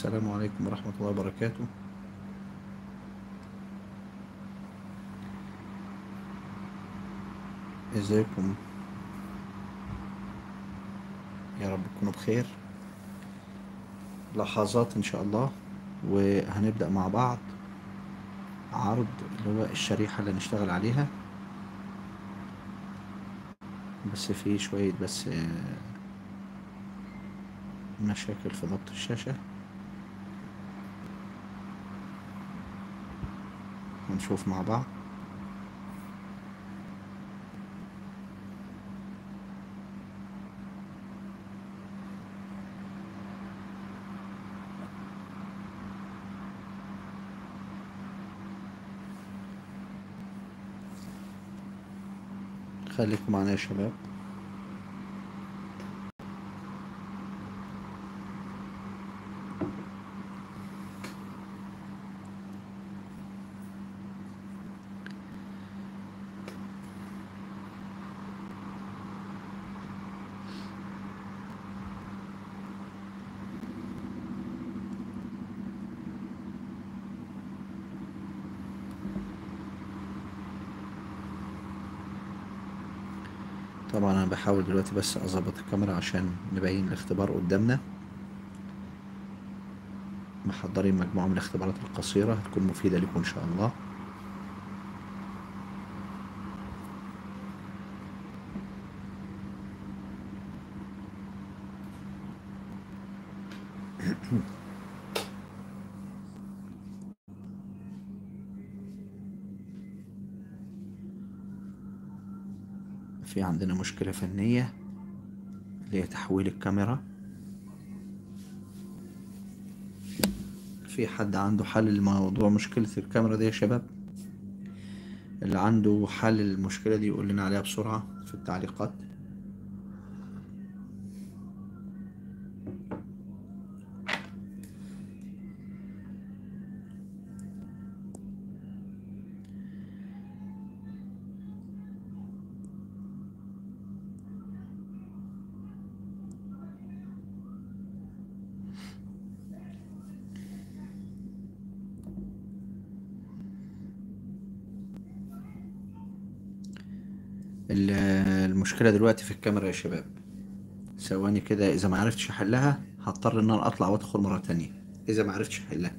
السلام عليكم ورحمة الله وبركاته ازيكم يا رب تكونوا بخير لحظات ان شاء الله وهنبدأ مع بعض عرض اللي هو الشريحة اللي هنشتغل عليها بس في شوية بس آه، مشاكل في ضبط الشاشة هنشوف مع بعض خليكم معنا يا شباب طبعا انا بحاول دلوقتي بس اظبط الكاميرا عشان نبين الاختبار قدامنا محضرين مجموعة من الاختبارات القصيرة هتكون مفيدة لكم ان شاء الله في عندنا مشكلة فنية اللي هي تحويل الكاميرا في حد عنده حل لموضوع مشكلة الكاميرا دي يا شباب اللي عنده حل للمشكلة دي يقول لنا عليها بسرعة في التعليقات ال- المشكلة دلوقتي في الكاميرا يا شباب ثواني كده إذا ما عرفتش أحلها هضطر إن أنا أطلع وأدخل مرة تانية إذا ما عرفتش أحلها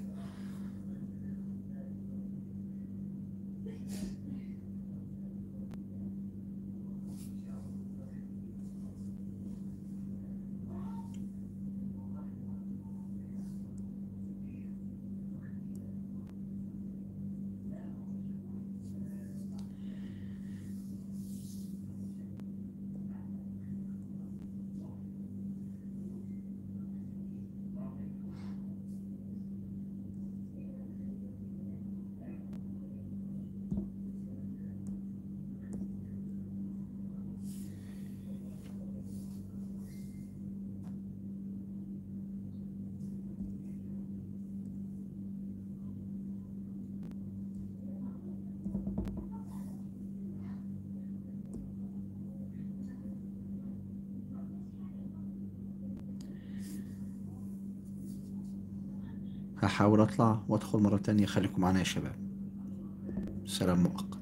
هحاول أطلع وأدخل مرة تانية خليكم معانا يا شباب سلام مؤقت